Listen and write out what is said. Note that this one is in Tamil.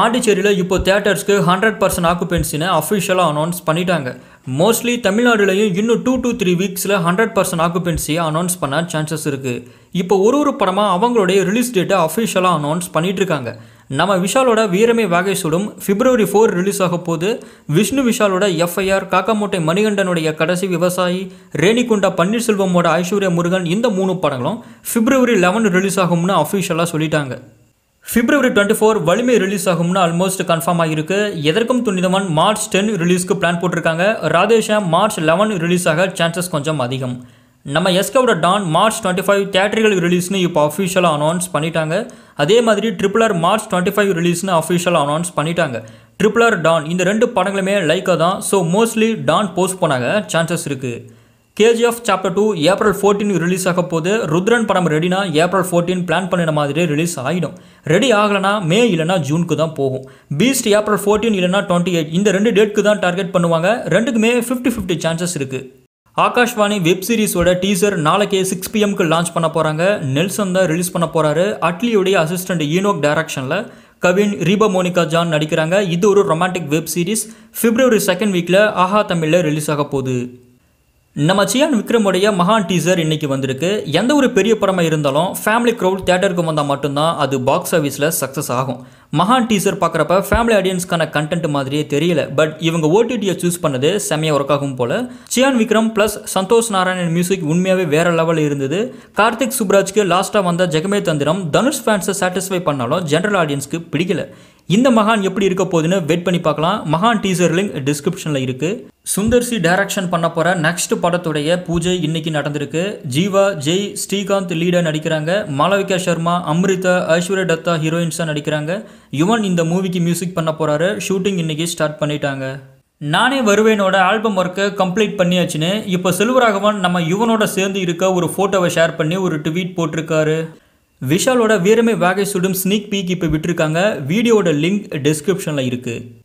பாண்டிச்சேரியில் இப்போ தேட்டர்ஸ்க்கு ஹண்ட்ரட் பர்சன்ட் ஆக்குபென்சினை அஃபிஷியலாக அனௌன்ஸ் பண்ணிட்டாங்க மோஸ்ட்லி தமிழ்நாடுலையும் இன்னும் டூ டு த்ரீ வீக்ஸில் ஹண்ட்ரட் பர்சன்ட் ஆக்குபென்சியை அனௌன்ஸ் பண்ண சான்சஸ் இருக்குது இப்போ ஒரு ஒரு படமாக அவங்களுடைய ரிலீஸ் டேட்டை அஃபிஷியலாக அனௌன்ஸ் பண்ணிட்டு இருக்காங்க நம்ம விஷாலோட வீரமே வாகை சுடும் பிப்ரவரி ஃபோர் ரிலீஸ் ஆக போது விஷ்ணு விஷாலோட எஃப்ஐஆர் காக்காமோட்டை மணிகண்டனுடைய கடைசி விவசாயி ரேணிகுண்டா பன்னீர்செல்வமோட ஐஸ்வர்யா முருகன் இந்த மூணு படங்களும் பிப்ரவரி லெவன் ரிலீஸ் ஆகும்னு அஃபிஷியலாக சொல்லிட்டாங்க February twenty four Valimai release ஆகும்னு ஆல்மோஸ்ட் கன்ஃபார்ம் ஆகிருக்கு எதற்கும் துணிதவன் மார்ச் டென் ரிலீஸ்க்கு பிளான் போட்டிருக்காங்க ராதேஷாம் மார்ச் லெவன் ரிலீஸ் ஆக சான்சஸ் கொஞ்சம் அதிகம் நம்ம எஸ்கவோட டான் மார்ச் டுவெண்ட்டி ஃபைவ் தேட்டரிகள் ரிலீஸ்னு இப்போ அஃபிஷியலாக அனௌன்ஸ் பண்ணிட்டாங்க அதே மாதிரி triple R March twenty five ரிலீஸ்னு அஃபிஷியலாக அனௌன்ஸ் பண்ணிட்டாங்க ட்ரிபிள் ஆர் டான் இந்த ரெண்டு படங்களுமே லைக்காக தான் ஸோ மோஸ்ட்லி டான் போஸ்ட் பண்ணாங்க சான்சஸ் இருக்குது KGF chapter two April fourteen release ஆக போது ருத்ரன் படம் ரெடினா ஏப்ரல் ஃபோர்டீன் பிளான் பண்ணின மாதிரி ரிலீஸ் ஆகிடும் ரெடி ஆகலைனா மே இல்லைனா ஜூனுக்கு தான் போகும் பீஸ்ட் ஏப்ரல் ஃபோர்டீன் இல்லைனா டுவெண்ட்டி எயிட் இந்த ரெண்டு டேட்க்கு தான் டார்கெட் பண்ணுவாங்க ரெண்டுக்குமே ஃபிஃப்டி ஃபிஃப்டி சான்சஸ் இருக்குது ஆகாஷ்வாணி வெப் சீரிஸோட டீசர் நாளைக்கே சிக்ஸ் பிஎம்க்கு லான்ச் பண்ண போகிறாங்க நெல்சன் தான் ரிலீஸ் பண்ண போகிறாரு அட்லியுடைய அசிஸ்டன்ட் ஈனோக் டைரக்ஷனில் கவின் ரீபா மோனிகா ஜான் நடிக்கிறாங்க இது ஒரு romantic web series February second வீக்கில் ஆஹா தமிழில் ரிலீஸ் ஆக போகுது நம்ம சியான் விக்ரமுடைய மகான் டீசர் இன்னைக்கு வந்திருக்கு எந்த ஒரு பெரிய படமாக இருந்தாலும் ஃபேமிலி க்ரௌட் தேட்டருக்கு வந்தால் மட்டும்தான் அது பாக்ஸ் ஆஃபீஸில் சக்ஸஸ் ஆகும் மகான் டீசர் பார்க்குறப்ப ஃபேமிலி ஆடியன்ஸ்க்கான கண்டென்ட் மாதிரியே தெரியல பட் இவங்க ஓடிடியை சூஸ் பண்ணது செம்மையாக ஒர்க் ஆகும் போல சியான் விக்ரம் ப்ளஸ் சந்தோஷ் நாராயணன் மியூசிக் உண்மையாகவே வேற லெவலில் இருந்தது கார்த்திக் சுப்ராஜ்க்கு லாஸ்ட்டாக வந்த ஜெகமே தந்திரம் தனுஷ் ஃபேன்ஸை சாட்டிஸ்ஃபை பண்ணாலும் ஜென்ரல் ஆடியன்ஸ்க்கு பிடிக்கல இந்த மகான் எப்படி இருக்க போகுதுன்னு வெயிட் பண்ணி பார்க்கலாம் மகான் டீசர் லிங்க் டிஸ்கிரிப்ஷனில் இருக்குது சுந்தர்சி டைரக்ஷன் பண்ண போகிற நெக்ஸ்ட் படத்துடைய பூஜை இன்னைக்கு நடந்திருக்கு ஜீவா ஜெய் ஸ்ரீகாந்த் லீடர் நடிக்கிறாங்க மாளவிகா சர்மா அம்ரிதா ஐஸ்வர்யா தத்தா ஹீரோயின்ஸாக நடிக்கிறாங்க யுவன் இந்த மூவிக்கு மியூசிக் பண்ண போகிறாரு ஷூட்டிங் இன்னைக்கு ஸ்டார்ட் பண்ணிட்டாங்க நானே வருவேனோட ஆல்பம் ஒர்க்கை கம்ப்ளீட் பண்ணியாச்சுன்னு இப்போ செல்வராகவன் நம்ம யுவனோட சேர்ந்து இருக்க ஒரு ஃபோட்டோவை ஷேர் பண்ணி ஒரு ட்வீட் போட்டிருக்காரு விஷாலோட வீரமே வேகை சுடும் ஸ்னீக் பீக் இப்போ விட்டுருக்காங்க வீடியோவோட லிங்க் டிஸ்கிரிப்ஷனில் இருக்குது